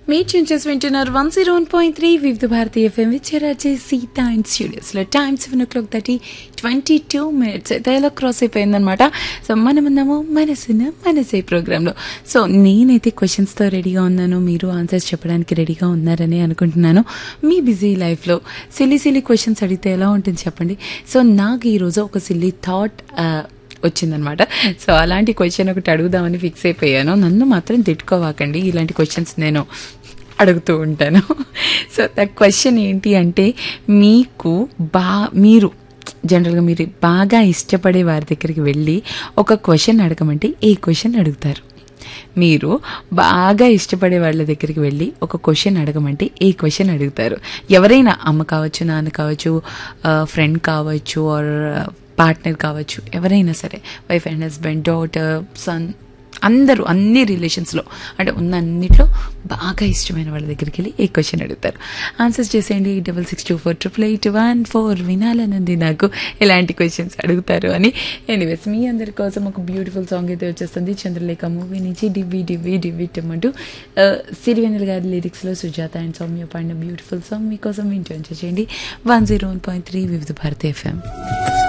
మీ చూంచెస్ వింటున్నారు one zero one point three Vividh Bharati FM విచ్చారాజే సీతా అండ్ స్టూడియోస్లో time seven o'clock thirty twenty two minutes అయితే ఇలా క్రాస్ అయిపోయిందనమాట సో మనం ఉన్నాము మనసున మనసే ప్రోగ్రాంలో సో నేనైతే క్వశ్చన్స్తో రెడీగా ఉన్నాను మీరు ఆన్సర్స్ చెప్పడానికి రెడీగా ఉన్నారని అనుకుంటున్నాను మీ బిజీ లైఫ్లో సిల్లీ సిల్లీ క్వశ్చన్స్ అడిగితే ఎలా ఉంటుంది చెప్పండి సో నాకు ఈరోజు ఒక సిల్లీ థాట్ వచ్చిందనమాట సో అలాంటి క్వశ్చన్ ఒకటి అడుగుదామని ఫిక్స్ అయిపోయాను నన్ను మాత్రం తిట్టుకోవాకండి ఇలాంటి క్వశ్చన్స్ నేను అడుగుతూ ఉంటాను సో ద క్వశ్చన్ ఏంటి అంటే మీకు బా మీరు జనరల్గా మీరు బాగా ఇష్టపడే వారి దగ్గరికి వెళ్ళి ఒక క్వశ్చన్ అడగమంటే ఏ క్వశ్చన్ అడుగుతారు మీరు బాగా ఇష్టపడే వాళ్ళ దగ్గరికి వెళ్ళి ఒక క్వశ్చన్ అడగమంటే ఏ క్వశ్చన్ అడుగుతారు ఎవరైనా అమ్మ కావచ్చు నాన్న కావచ్చు ఫ్రెండ్ కావచ్చు ఆర్ పార్ట్నర్ కావచ్చు ఎవరైనా సరే wife and husband daughter son అందరూ అన్ని రిలేషన్స్లో అంటే ఉన్న అన్నిట్లో బాగా ఇష్టమైన వాళ్ళ దగ్గరికి వెళ్ళి ఏ క్వశ్చన్ అడుగుతారు ఆన్సర్స్ చేసేయండి double six two four triple eight one four వినాలనుంది నాకు ఎలాంటి క్వశ్చన్స్ అడుగుతారు అని ఎనీవేస్ మీ అందరి కోసం ఒక బ్యూటిఫుల్ సాంగ్ అయితే వచ్చేస్తుంది చంద్రలేఖ మూవీ నుంచి డివ్వి డివ్వి డివ్వి టమంటూ సిరివెన్నెల గారి లిరిక్స్లో సుజాత అండ్ సౌమ్య పాడిన బ్యూటిఫుల్ సాంగ్ మీకోసం వింటూ చేయండి one zero one point three Vividh Bharati FM